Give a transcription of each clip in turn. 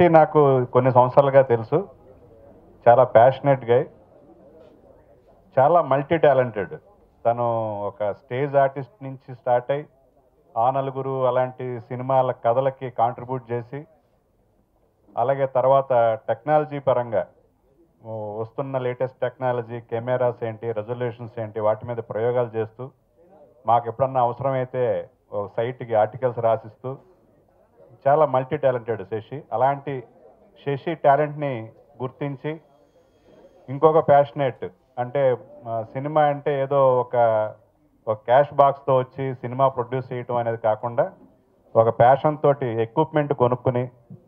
శశి నాకు కొన్ని సంవత్సరాలుగా తెలుసు చాలా ప్యాషనెట్ గా చాలా మల్టీ టాలెంటెడ్ తను ఒక స్టేజ్ ఆర్టిస్ట్ నుంచి స్టార్ట్ అయ్యి ఆ నలుగురు అలాంటి సినిమాల కథలకి కాంట్రిబ్యూట్ చేసి అలాగే తర్వాత టెక్నాలజీ పరంగా ఓ వస్తున్న లేటెస్ట్ టెక్నాలజీ కెమెరాస్ ఏంటి రెజల్యూషన్స్ ఏంటి వాటి మీద ప్రయోగాలు చేస్తూ మాకు ఎప్పుడన్నా అవసరమైతే ఒక సైట్కి ఆర్టికల్స్ రాసిస్తూ చాలా మల్టీ టాలెంటెడ్ శశి అలాంటి శశి టాలెంట్ని గుర్తించి ఇంకొక ప్యాషనేట్ అంటే ఆ, సినిమా అంటే ఏదో ఒక ఒక క్యాష్ బాక్స్తో వచ్చి సినిమా ప్రొడ్యూస్ చేయటం అనేది కాకుండా ఒక ప్యాషన్ తోటి ఎక్విప్మెంట్ కొనుక్కుని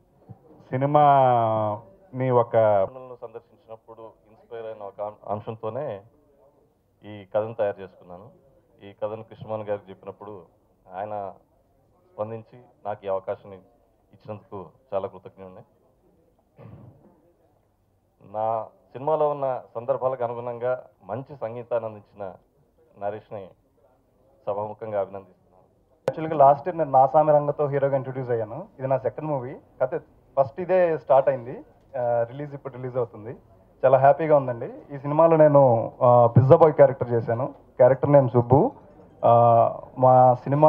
సినిమాని ఒక పనులను సందర్శించినప్పుడు ఇన్స్పైర్ అయిన ఒక అం- అంశంతోనే ఈ కథను తయారు చేసుకున్నాను ఈ కథను కృష్ణమోహన్ గారికి చెప్పినప్పుడు ఆయన స్పందించి నాకు ఈ అవకాశాన్ని ఇచ్చినందుకు చాలా కృతజ్ఞుడిని నా సినిమాలో ఉన్న సందర్భాలకు అనుగుణంగా మంచి సంగీతాన్ని అందించిన నరేష్ని సభాముఖంగా అభినందిస్తున్నాను యాక్చువల్గా లాస్ట్ ఇయర్ నేను నాసామి రంగతో హీరోగా ఇంట్రొడ్యూస్ అయ్యాను ఇది నా సెకండ్ మూవీ కథ ఫస్ట్ ఇదే స్టార్ట్ అయింది రిలీజ్ ఇప్పుడు రిలీజ్ అవుతుంది చాలా హ్యాపీగా ఉందండి ఈ సినిమాలో నేను పిజ్జా బాయ్ క్యారెక్టర్ చేశాను క్యారెక్టర్ నేమ్ సుబ్బు ఆ, మా సినిమా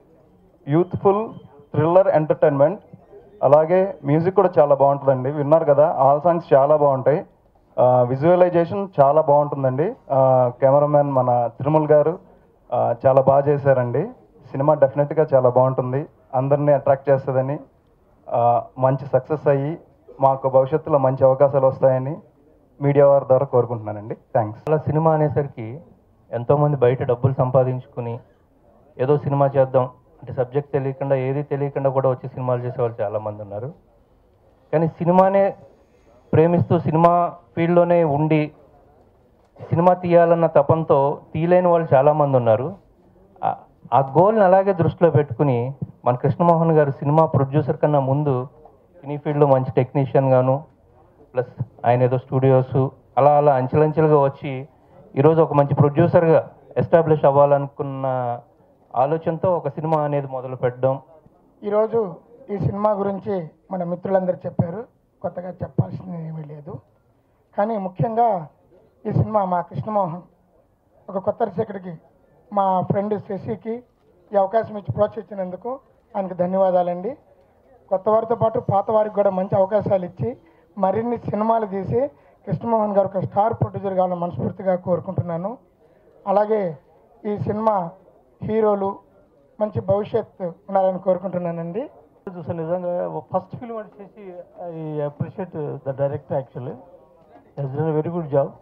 యూత్ఫుల్ థ్రిల్లర్ ఎంటర్టైన్మెంట్ అలాగే మ్యూజిక్ కూడా చాలా బాగుంటుందండి విన్నారు కదా ఆల్ సాంగ్స్ చాలా బాగుంటాయి విజువలైజేషన్ చాలా బాగుంటుందండి కెమెరామెన్ మన తిరుమల్ గారు ఆ, చాలా బాగా చేశారండి సినిమా డెఫినెట్గా చాలా బాగుంటుంది అందరినీ అట్రాక్ట్ చేస్తుందని ఆ, మంచి సక్సెస్ అయ్యి మాకు భవిష్యత్తులో మంచి అవకాశాలు వస్తాయని మీడియా వారి ద్వారా కోరుకుంటున్నానండి థ్యాంక్స్ అలా సినిమా అనేసరికి ఎంతోమంది బయట డబ్బులు సంపాదించుకుని ఏదో సినిమా చేద్దాం అంటే సబ్జెక్ట్ తెలియకుండా ఏది తెలియకుండా కూడా వచ్చి సినిమాలు చేసేవాళ్ళు చాలామంది ఉన్నారు కానీ సినిమానే ప్రేమిస్తూ సినిమా ఫీల్డ్లోనే ఉండి సినిమా తీయాలన్న తపంతో తీయలేని వాళ్ళు చాలామంది ఉన్నారు ఆ- ఆ గోల్ని అలాగే దృష్టిలో పెట్టుకుని మన కృష్ణమోహన్ గారు సినిమా ప్రొడ్యూసర్ కన్నా ముందు సినీ ఫీల్డ్లో మంచి టెక్నీషియన్ గాను ప్లస్ ఆయన ఏదో స్టూడియోస్ అలా అలా అంచెలంచెలుగా వచ్చి ఈరోజు ఒక మంచి ప్రొడ్యూసర్గా ఎస్టాబ్లిష్ అవ్వాలనుకున్న ఆలోచనతో ఒక సినిమా అనేది మొదలు పెట్టడం ఈరోజు ఈ సినిమా గురించి మన మిత్రులందరూ చెప్పారు కొత్తగా చెప్పాల్సింది ఏమీ లేదు కానీ ముఖ్యంగా ఈ సినిమా మా కృష్ణమోహన్ ఒక కొత్త దర్శకుడికి మా ఫ్రెండ్ శశికి ఈ అవకాశం ఇచ్చి ప్రోత్సహించినందుకు ఆయనకు ధన్యవాదాలండి కొత్త వారితో పాటు పాత వారికి కూడా మంచి అవకాశాలు ఇచ్చి మరిన్ని సినిమాలు తీసి కృష్ణమోహన్ గారు ఒక స్టార్ ప్రొడ్యూసర్ కావాలని మనస్ఫూర్తిగా కోరుకుంటున్నాను అలాగే ఈ సినిమా హీరోలు మంచి భవిష్యత్తు ఉండాలని కోరుకుంటున్నానండి చూసాను నిజంగా ఫస్ట్ ఫిల్మ్ వచ్చేసి I appreciate the director actually he's done very good job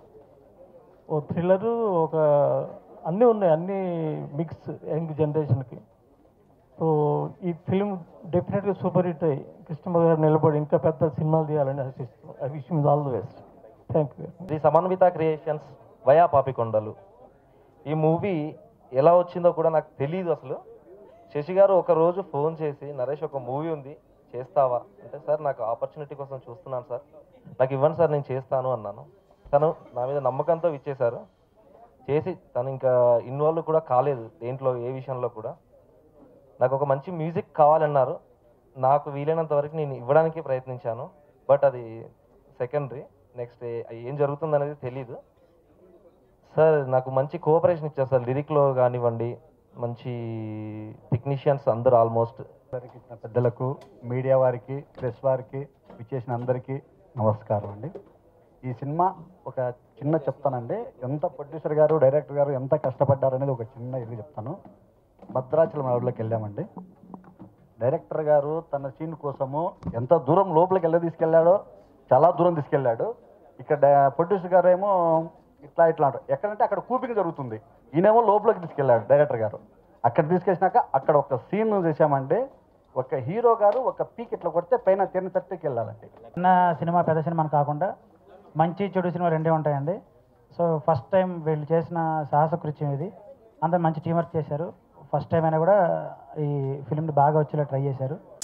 ఓ థ్రిల్లర్ ఒక అన్నీ ఉన్నాయి అన్ని మిక్స్ యంగ్ జనరేషన్కి సో ఈ ఫిల్మ్ డెఫినెట్గా సూపర్ హిట్ అయ్యి కృష్ణ గారు నిలబడి ఇంకా పెద్ద సినిమాలు తీయాలని ఆశిస్తున్నాను I wish miss all the best thank you the Samanvitha creations via Papikondalu ఈ మూవీ ఎలా వచ్చిందో కూడా నాకు తెలియదు అసలు శశి గారు ఒక రోజు ఫోన్ చేసి నరేష్ ఒక మూవీ ఉంది చేస్తావా అంటే సార్ నాకు ఆపర్చునిటీ కోసం చూస్తున్నాను సార్ నాకు ఇవ్వండి సార్ నేను చేస్తాను అన్నాను తను నా మీద నమ్మకంతో ఇచ్చేశారు చేసి తను ఇంకా ఇన్వాల్వ్ కూడా కాలేదు దేంట్లో ఏ విషయంలో కూడా నాకు ఒక మంచి మ్యూజిక్ కావాలన్నారు నాకు వీలైనంత వరకు నేను ఇవ్వడానికి ప్రయత్నించాను బట్ అది సెకండరీ నెక్స్ట్ ఏం జరుగుతుంది అనేది తెలీదు సార్ నాకు మంచి కోఆపరేషన్ ఇచ్చారు సార్ లిరిక్లో కానివ్వండి మంచి టెక్నీషియన్స్ అందరూ ఆల్మోస్ట్ వారికి ఇచ్చిన పెద్దలకు మీడియా వారికి ప్రెస్ వారికి విచ్చేసిన అందరికీ నమస్కారం అండి ఈ సినిమా ఒక చిన్న చెప్తానండి ఎంత ప్రొడ్యూసర్ గారు డైరెక్టర్ గారు ఎంత కష్టపడ్డారు అనేది ఒక చిన్న ఇది చెప్తాను భద్రాచలం అడవుల్లోకి వెళ్ళామండి డైరెక్టర్ గారు తన సీన్ కోసము ఎంత దూరం లోపలికి వెళ్ళి తీసుకెళ్ళాడో చాలా దూరం తీసుకెళ్ళాడు ఇక్కడ ప్రొడ్యూసర్ గారు ఏమో ఇట్లా ఇట్లా అంటారు ఎక్కడంటే అక్కడ కూపింగ్ జరుగుతుంది ఈయనేమో లోపలికి తీసుకెళ్ళాడు డైరెక్టర్ గారు అక్కడ తీసుకెళ్ళినాక అక్కడ ఒక సీన్ చేశామంటే ఒక హీరో గారు ఒక పీక్ ఇట్లా కొడితే పైన తిన్న తట్టుకి వెళ్ళాలండి చిన్న సినిమా పెద్ద సినిమా అని కాకుండా మంచి చెడు సినిమా రెండే ఉంటాయండి సో ఫస్ట్ టైం వీళ్ళు చేసిన సాహస కృత్యం ఇది అందరు మంచి టీం వర్క్ చేశారు ఫస్ట్ టైం అయినా కూడా ఈ ఫిల్మ్ని బాగా వచ్చేలా ట్రై చేశారు